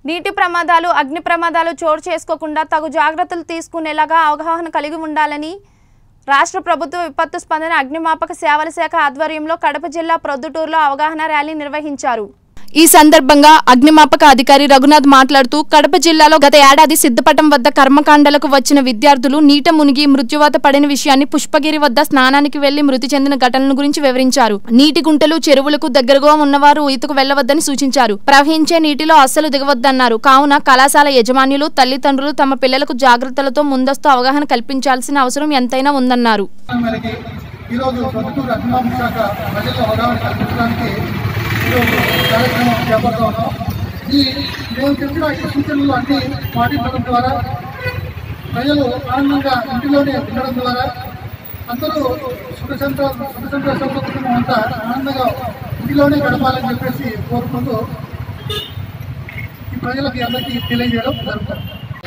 నీటి ప్రమాదాలు అగ్ని ప్రమాదాలు చోటు చేసుకోకుండా తగు జాగ్రత్తలు తీసుకునేలాగా అవగాహన కలిగి ఉండాలని రాష్ట్ర ప్రభుత్వ విపత్తు స్పందన అగ్నిమాపక సేవల శాఖ ఆధ్వర్యంలో కడప జిల్లా ప్రొద్దుటూరులో అవగాహన ర్యాలీ నిర్వహించారు ఈ సందర్భంగా అగ్నిమాపక అధికారి రఘునాథ్ మాట్లాడుతూ కడప జిల్లాలో గత ఏడాది సిద్ధపటం వద్ద కర్మకాండలకు వచ్చిన విద్యార్థులు నీట మునిగి మృత్యువాత పడిన విషయాన్ని పుష్పగిరి వద్ద స్నానానికి వెళ్లి మృతి చెందిన ఘటనల గురించి వివరించారు నీటి గుంటలు చెరువులకు దగ్గరగా ఉన్నవారు ఈతకు వెళ్లవద్దని సూచించారు ప్రవహించే నీటిలో అస్సలు దిగవద్దన్నారు కావున కళాశాల యజమానులు తల్లిదండ్రులు తమ పిల్లలకు జాగ్రత్తలతో ముందస్తు అవగాహన కల్పించాల్సిన అవసరం ఎంతైనా ఉందన్నారు మేరకి ఈరోజు ప్రొద్దుటూరు అగ్నిమాపక శాఖ ప్రజల్లో అవగాహన కల్పించడానికి ఈరోజు కార్యక్రమం చేపడతా ఉన్నాం ఈ మేము చెప్పిన ఈ సూచనలు అన్ని పాటించడం ద్వారా ప్రజలు ఆనందంగా ఇంటిలోనే ఉండడం ద్వారా అందరూ సుఖ సంతో సుఖ సంతోషాలతో కుటుంబం అంతా ఆనందంగా ఇంటిలోనే గడపాలని చెప్పేసి కోరుకుంటూ ఈ ప్రజలకి అందరికీ తెలియజేయడం జరుగుతుంది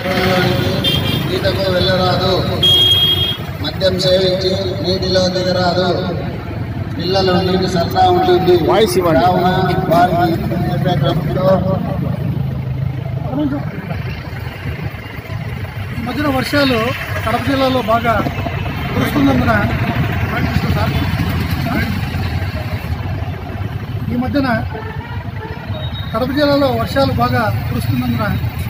ఈతకు వెళ్ళరాదు మద్యం సేవించి నీటిలో దిగరాదు పిల్లలు నీటి సరదా ఉంటుంది కావున వారికి చెప్పే క్రమంలో ఈ మధ్యన వర్షాలు కడప జిల్లాలో బాగా కురుస్తున్నందున ఈ మధ్యన కడప జిల్లాలో వర్షాలు బాగా కురుస్తున్నందున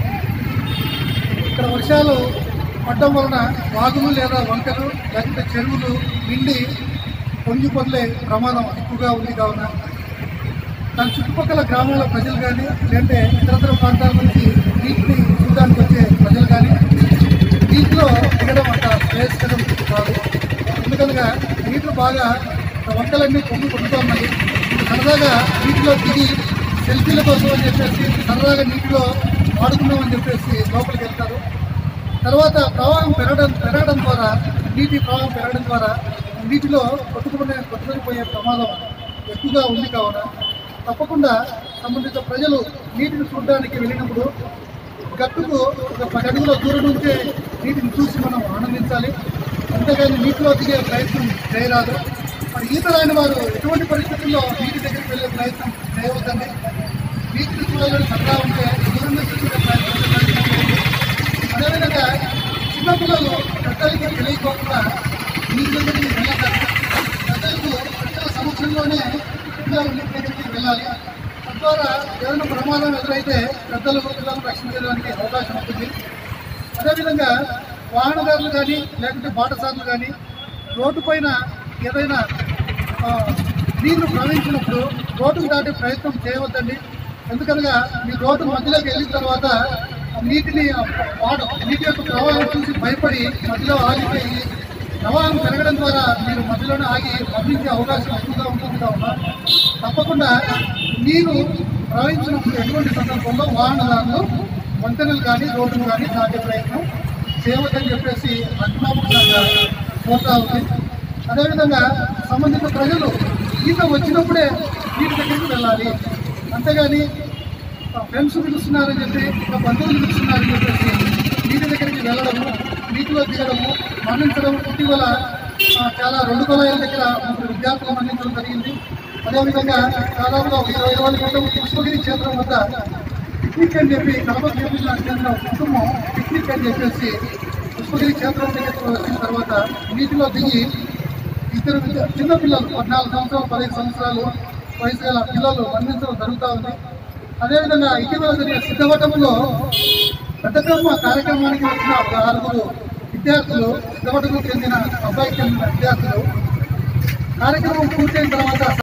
ఇక్కడ వర్షాలు పడడం వలన వాగులు లేదా వంకలు లేకపోతే చెరువులు నిండి పొంగి పొర్లే ప్రమాదం ఎక్కువగా ఉంది కావున దాని చుట్టుపక్కల గ్రామాల ప్రజలు కానీ లేదంటే ఇతరతర ప్రాంతాల నుంచి నీటిని చూడడానికి వచ్చే ప్రజలు కానీ నీటిలో దిగడం అంత శ్రేయస్కరం కాదు ఎందుకనగా నీటిలో బాగా వంకలన్నీ పొంగి పొందుతూ ఉన్నాయి సరదాగా నీటిలో దిగి సెల్ఫీల కోసం అని చెప్పేసి సరదాగా నీటిలో ఆడుకుందామని చెప్పేసి లోపలికి వెళ్తారు తర్వాత ప్రవాహం పెరగడం పెరగడం ద్వారా నీటి ప్రవాహం పెరగడం ద్వారా నీటిలో కొట్టుకునే కొట్టుకునిపోయే ప్రమాదం ఎక్కువగా ఉంది కావున తప్పకుండా సంబంధిత ప్రజలు నీటిని చూడడానికి వెళ్ళినప్పుడు గట్టుకు ఒక పది అడుగుల దూరం నుంచే నీటిని చూసి మనం ఆనందించాలి అంతేగాని నీటిలో దిగే ప్రయత్నం చేయరాదు మరి ఈత రాని వారు ఎటువంటి పరిస్థితుల్లో నీటి దగ్గరికి వెళ్ళే ప్రయత్నం చేయవద్దండి నీటిని చూడాలని సరదా ఉంటే దూరం నుంచి చూసే ప్రయత్నం చేయండి. అదేవిధంగా చిన్నపిల్లలు పెద్దలకి తెలియకోకుండా నీటి దగ్గరికి వెళ్ళకండి పెద్దలకు పెద్దల సమక్షంలోనే పిల్లలు నీటి దగ్గరికి వెళ్ళాలి తద్వారా ఏదైనా ప్రమాదం ఎదురైతే పెద్దలు పిల్లలను రక్షించడానికి అవకాశం ఉంటుంది అదేవిధంగా వాహనదారులు కానీ లేకుంటే బాటసారులు కానీ రోడ్డు పైన ఏదైనా ఆ, నీళ్లు ప్రవహించినప్పుడు రోడ్డును దాటే ప్రయత్నం చేయవద్దండి ఎందుకనగా మీ రోడ్డు మధ్యలోకి వెళ్ళిన తర్వాత ఆ నీటిని ఆ వాడ నీటి యొక్క ప్రవాహం చూసి భయపడి మధ్యలో ఆగిపోయి ప్రవాహం పెరగడం ద్వారా మీరు మధ్యలోనే ఆగి మరణించే అవకాశం ఎక్కువగా ఉంటుంది కావున తప్పకుండా నీరు ప్రవహించినప్పుడు ఎటువంటి సందర్భంలో వాహనదారులు వంతెనలు కానీ రోడ్డులు కానీ దాటే ప్రయత్నం చేయవద్దని చెప్పేసి అగ్నిమాపక శాఖ కోరుతా ఉంది అదేవిధంగా సంబంధిత ప్రజలు ఈత వచ్చినప్పుడే నీటి దగ్గరికి వెళ్ళాలి అంతేగాని ఫ్రెండ్స్ పిలుస్తున్నారని చెప్పి మా బంధువులు పిలుస్తున్నారని చెప్పేసి నీటి దగ్గరికి వెళ్ళడము నీటిలో దిగడము మరణించడం ఇటీవల ఆ, చాలా రెండు కొలాయిల దగ్గర ముగ్గురు విద్యార్థులు మరణించడం జరిగింది అదేవిధంగా దాదాపుగా ఒక ఇరవై రోజుల క్రితం పుష్పగిరి క్షేత్రం వద్ద పిక్నిక్ అని చెప్పి కడప జిల్లా చెందిన ఒక కుటుంబం పిక్నిక్ అని చెప్పేసి పుష్పగిరి క్షేత్రం దగ్గరికి వచ్చిన తర్వాత నీటిలో దిగి ఇద్దరు విద్య- చిన్న పిల్లలు పద్నాలుగు సంవత్సరాలు పదిహేను సంవత్సరాలు వయసు గల పిల్లలు మరణించడం జరుగుతూ ఉంది అదేవిధంగా ఇటీవల జరిగిన సిద్ధవటంలో పెద్దకమ్మ కార్యక్రమానికి వచ్చిన ఒక ఆరుగురు విద్యార్థులు సిద్ధవటంకు చెందిన అబ్బాయికి చెందిన విద్యార్థులు కార్యక్రమం పూర్తయిన తర్వాత